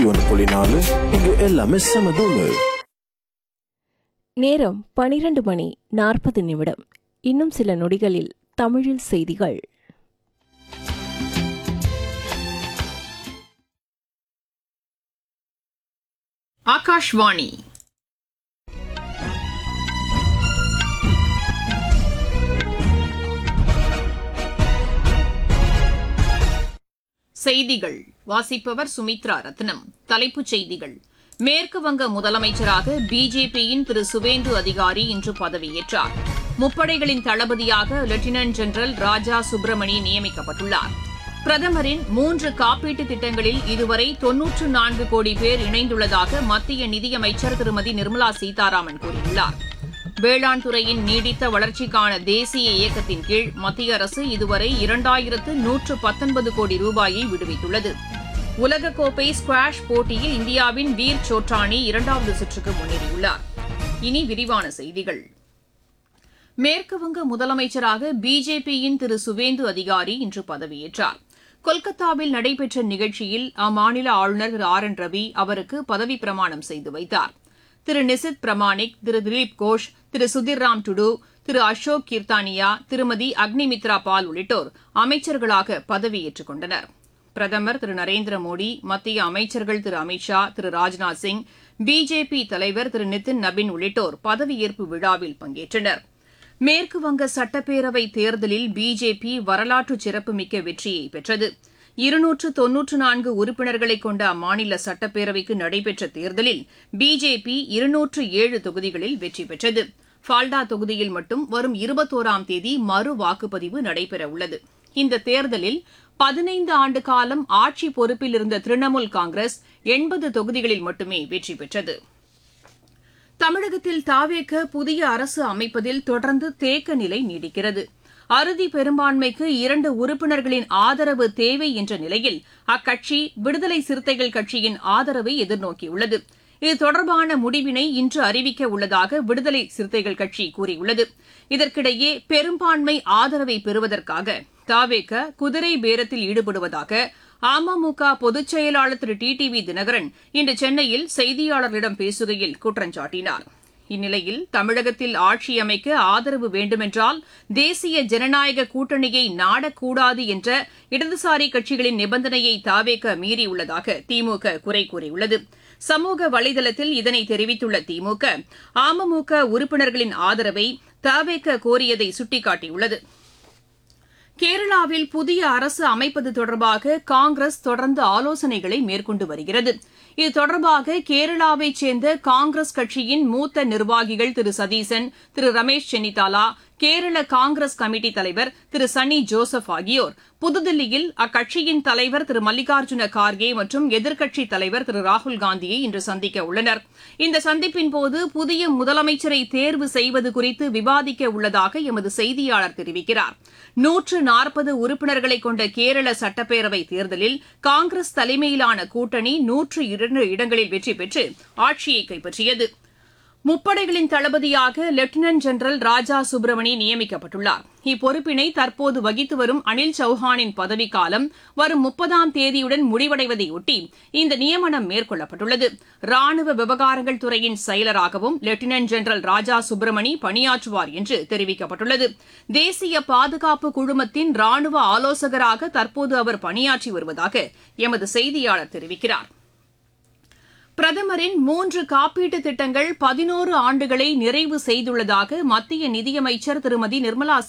ஒன்று புள்ளி நாலு இங்க எல்லாமே செம தூளு நேரம் பனிரெண்டு மணி நாற்பது நிமிடம் இன்னும் சில நொடிகளில் தமிழில் செய்திகள் ஆகாஷ்வாணி செய்திகள் வாசிப்பவர் சுமித்ரா ரத்னம் தலைப்புச் செய்திகள் மேற்கு வங்க முதலமைச்சராக பிஜேபியின் திரு சுவேந்து அதிகாரி இன்று பதவியேற்றார் முப்படைகளின் தளபதியாக லெப்டினன்ட் ஜெனரல் ராஜா சுப்பிரமணி நியமிக்கப்பட்டுள்ளார் பிரதமரின் மூன்று காப்பீட்டு திட்டங்களில் இதுவரை தொன்னூற்று நான்கு கோடி பேர் இணைந்துள்ளதாக மத்திய நிதியமைச்சர் திருமதி நிர்மலா சீதாராமன் கூறியுள்ளார் வேளாண் துறையின் நீடித்த வளர்ச்சிக்கான தேசிய இயக்கத்தின் கீழ் மத்திய அரசு இதுவரை இரண்டாயிரத்து நூற்று பத்தொன்பது கோடி ரூபாயை விடுவித்துள்ளது உலகக்கோப்பை ஸ்குவாஷ் போட்டியில் இந்தியாவின் வீர் சோட்ரானி இரண்டாவது சுற்றுக்கு முன்னேறியுள்ளார் இனி விரிவான செய்திகள் மேற்குவங்க முதலமைச்சராக பிஜேபியின் திரு சுவேந்து அதிகாரி இன்று பதவியேற்றார் கொல்கத்தாவில் நடைபெற்ற நிகழ்ச்சியில் அம்மாநில ஆளுநர் திரு ஆர் என் ரவி அவருக்கு பதவிப் பிரமாணம் செய்து வைத்தார் திரு நிசித் பிரமாணிக் திரு திலீப் கோஷ் திரு சுதிர் ராம் டுடு திரு அசோக் கீர்த்தானியா திருமதி அக்னிமித்ரா பால் உள்ளிட்டோர் அமைச்சர்களாக பதவியேற்றுக் கொண்டனர் பிரதமர் திரு நரேந்திர மோடி மத்திய அமைச்சர்கள் திரு அமித் ஷா திரு ராஜ்நாத் சிங் பிஜேபி தலைவர் திரு நிதின் நபின் உள்ளிட்டோர் பதவியேற்பு விழாவில் பங்கேற்றனர் மேற்குவங்க சட்டப்பேரவை தேர்தலில் பிஜேபி வரலாற்று சிறப்புமிக்க வெற்றியை பெற்றது இருநூற்று தொன்னூற்று நான்கு உறுப்பினர்களை கொண்ட அம்மாநில சட்டப்பேரவைக்கு நடைபெற்ற தேர்தலில் பிஜேபி இருநூற்று ஏழு தொகுதிகளில் வெற்றி பெற்றது ஃபால்டா தொகுதியில் மட்டும் வரும் இருபத்தோராம் தேதி மறு வாக்குப்பதிவு நடைபெறவுள்ளது இந்த தேர்தலில் பதினைந்து ஆண்டு காலம் ஆட்சி பொறுப்பில் இருந்த திரிணாமுல் காங்கிரஸ் எண்பது தொகுதிகளில் மட்டுமே வெற்றி பெற்றது தமிழகத்தில் தாவேக்க புதிய அரசு அமைப்பதில் தொடர்ந்து தேக்க நிலை நீடிக்கிறது அறுதி பெரும்பான்மைக்கு இரண்டு உறுப்பினர்களின் ஆதரவு தேவை என்ற நிலையில் அக்கட்சி விடுதலை சிறுத்தைகள் கட்சியின் ஆதரவை எதிர்நோக்கியுள்ளது இது தொடர்பான முடிவினை இன்று அறிவிக்க உள்ளதாக விடுதலை சிறுத்தைகள் கட்சி கூறியுள்ளது இதற்கிடையே பெரும்பான்மை ஆதரவை பெறுவதற்காக தாவேக்க குதிரை பேரத்தில் ஈடுபடுவதாக அமமுக பொதுச் செயலாளர் திரு டி டி வி தினகரன் இன்று சென்னையில் செய்தியாளர்களிடம் பேசுகையில் குற்றம் சாட்டினார் இந்நிலையில் தமிழகத்தில் ஆட்சி அமைக்க ஆதரவு வேண்டுமென்றால் தேசிய ஜனநாயக கூட்டணியை நாடக்கூடாது என்ற இடதுசாரி கட்சிகளின் நிபந்தனையை தாவேக்க மீறியுள்ளதாக திமுக குறை கூறியுள்ளது சமூக வலைதளத்தில் இதனை தெரிவித்துள்ள திமுக அமமுக உறுப்பினர்களின் ஆதரவை தாவேக்க கோரியதை சுட்டிக்காட்டியுள்ளது கேரளாவில் புதிய அரசு அமைப்பது தொடர்பாக காங்கிரஸ் தொடர்ந்து ஆலோசனைகளை மேற்கொண்டு வருகிறது இது தொடர்பாக கேரளாவைச் சேர்ந்த காங்கிரஸ் கட்சியின் மூத்த நிர்வாகிகள் திரு சதீசன் திரு ரமேஷ் சென்னிதாலா கேரள காங்கிரஸ் கமிட்டி தலைவர் திரு சன்னி ஜோசப் ஆகியோர் புதுதில்லியில் அக்கட்சியின் தலைவர் திரு மல்லிகார்ஜுன கார்கே மற்றும் எதிர்க்கட்சித் தலைவர் திரு ராகுல் காந்தியை இன்று சந்திக்க உள்ளனர் இந்த சந்திப்பின் போது புதிய முதலமைச்சரை தேர்வு செய்வது குறித்து விவாதிக்க உள்ளதாக எமது செய்தியாளர் தெரிவிக்கிறார் நூற்று நாற்பது உறுப்பினர்களை கொண்ட கேரள சட்டப்பேரவை தேர்தலில் காங்கிரஸ் தலைமையிலான கூட்டணி நூற்று இரண்டு இடங்களில் வெற்றி பெற்று ஆட்சியை கைப்பற்றியது முப்படைகளின் தளபதியாக லெப்டினன்ட் ஜெனரல் ராஜா சுப்பிரமணி நியமிக்கப்பட்டுள்ளார் இப்பொறுப்பினை தற்போது வகித்து வரும் அனில் சௌஹானின் பதவிக்காலம் வரும் முப்பதாம் தேதியுடன் முடிவடைவதையொட்டி இந்த நியமனம் மேற்கொள்ளப்பட்டுள்ளது ராணுவ விவகாரங்கள் துறையின் செயலராகவும் லெப்டினன்ட் ஜெனரல் ராஜா சுப்பிரமணி பணியாற்றுவார் என்று தெரிவிக்கப்பட்டுள்ளது தேசிய பாதுகாப்பு குழுமத்தின் ராணுவ ஆலோசகராக தற்போது அவர் பணியாற்றி வருவதாக எமது செய்தியாளர் தெரிவிக்கிறார் பிரதமரின் மூன்று காப்பீட்டு திட்டங்கள் பதினோரு ஆண்டுகளை நிறைவு செய்துள்ளதாக மத்திய நிதியமைச்சர் திருமதி நிர்மலா